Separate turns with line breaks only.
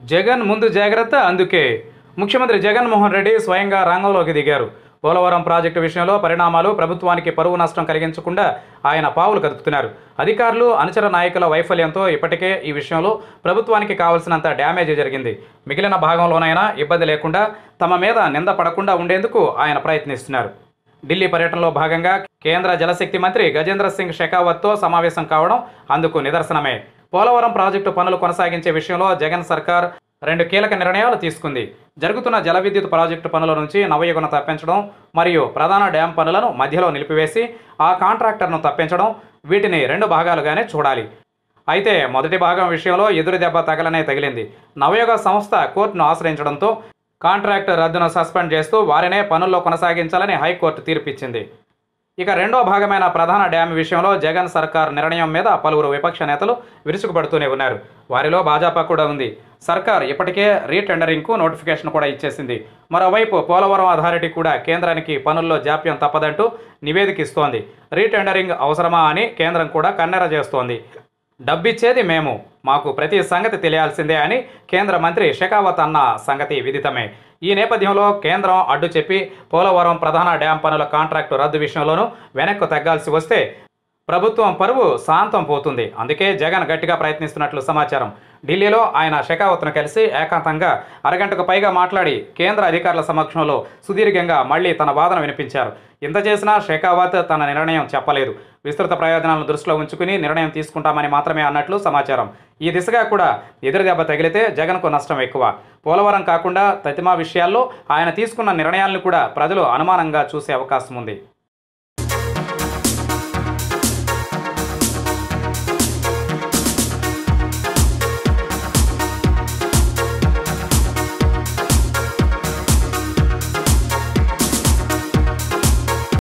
జగన్ ముందు జాగ్రత్త అందుకే ముఖ్యమంత్రి జగన్మోహన్ రెడ్డి స్వయంగా రంగంలోకి దిగారు పోలవరం ప్రాజెక్టు విషయంలో పరిణామాలు ప్రభుత్వానికి పరువు నష్టం కలిగించకుండా ఆయన పావులు కదుపుతున్నారు అధికారులు అనుచర నాయకుల వైఫల్యంతో ఇప్పటికే ఈ విషయంలో ప్రభుత్వానికి కావలసినంత డ్యామేజ్ జరిగింది మిగిలిన భాగంలోనైనా ఇబ్బంది లేకుండా తమ మీద నింద పడకుండా ఉండేందుకు ఆయన ప్రయత్నిస్తున్నారు ఢిల్లీ పర్యటనలో భాగంగా కేంద్ర జలశక్తి మంత్రి గజేంద్ర సింగ్ షెకావత్తో సమావేశం కావడం అందుకు నిదర్శనమే పోలవరం ప్రాజెక్టు పనులు కొనసాగించే విషయంలో జగన్ సర్కార్ రెండు కీలక నిర్ణయాలు తీసుకుంది జరుగుతున్న జల విద్యుత్ ప్రాజెక్టు పనుల నుంచి నవయుగను తప్పించడం మరియు ప్రధాన డ్యాం పనులను మధ్యలో నిలిపివేసి ఆ కాంట్రాక్టర్ను తప్పించడం వీటిని రెండు భాగాలుగానే చూడాలి అయితే మొదటి భాగం విషయంలో ఎదురు దెబ్బ తగలనే తగిలింది నవయుగ సంస్థ కోర్టును ఆశ్రయించడంతో కాంట్రాక్ట్ రద్దును సస్పెండ్ చేస్తూ వారినే పనుల్లో కొనసాగించాలని హైకోర్టు తీర్పిచ్చింది ఇక రెండో భాగమైన ప్రధాన డ్యామ్ విషయంలో జగన్ సర్కార్ నిర్ణయం మీద పలువురు విపక్ష నేతలు విరుచుకుపడుతూనే ఉన్నారు వారిలో భాజపా కూడా ఉంది సర్కార్ ఇప్పటికే రీటెండరింగ్కు నోటిఫికేషన్ కూడా ఇచ్చేసింది మరోవైపు పోలవరం అథారిటీ కూడా కేంద్రానికి పనుల్లో జాప్యం తప్పదంటూ నివేదిక ఇస్తోంది రీటెండరింగ్ అవసరమా అని కేంద్రం కూడా కన్నెర చేస్తోంది డబ్బిచ్చేది మేము మాకు ప్రతి సంగతి తెలియాల్సిందే అని కేంద్ర మంత్రి షెకావత్ అన్న సంగతి విదితమే ఈ నేపథ్యంలో కేంద్రం అడ్డు చెప్పి పోలవరం ప్రధాన డ్యాం పనుల కాంట్రాక్టు రద్దు విషయంలోనూ వెనక్కు తగ్గాల్సి వస్తే ప్రభుత్వం పరువు శాంతం పోతుంది అందుకే జగన్ గట్టిగా ప్రయత్నిస్తున్నట్లు సమాచారం ఢిల్లీలో ఆయన షెకావత్ను కలిసి ఏకాంతంగా అరగంటకు పైగా మాట్లాడి కేంద్ర అధికారుల సమక్షంలో సుదీర్ఘంగా మళ్ళీ తన వాదన వినిపించారు ఇంత చేసినా షెకావత్ తన నిర్ణయం చెప్పలేదు విస్తృత ప్రయోజనాలను దృష్టిలో ఉంచుకుని నిర్ణయం తీసుకుంటామని మాత్రమే అన్నట్లు సమాచారం ఈ దిశగా కూడా ఎదురుదెబ్బ తగిలితే జగన్కు నష్టం ఎక్కువ పోలవరం కాకుండా తతిమా విషయాల్లో ఆయన తీసుకున్న నిర్ణయాలను కూడా ప్రజలు అనుమానంగా చూసే అవకాశం ఉంది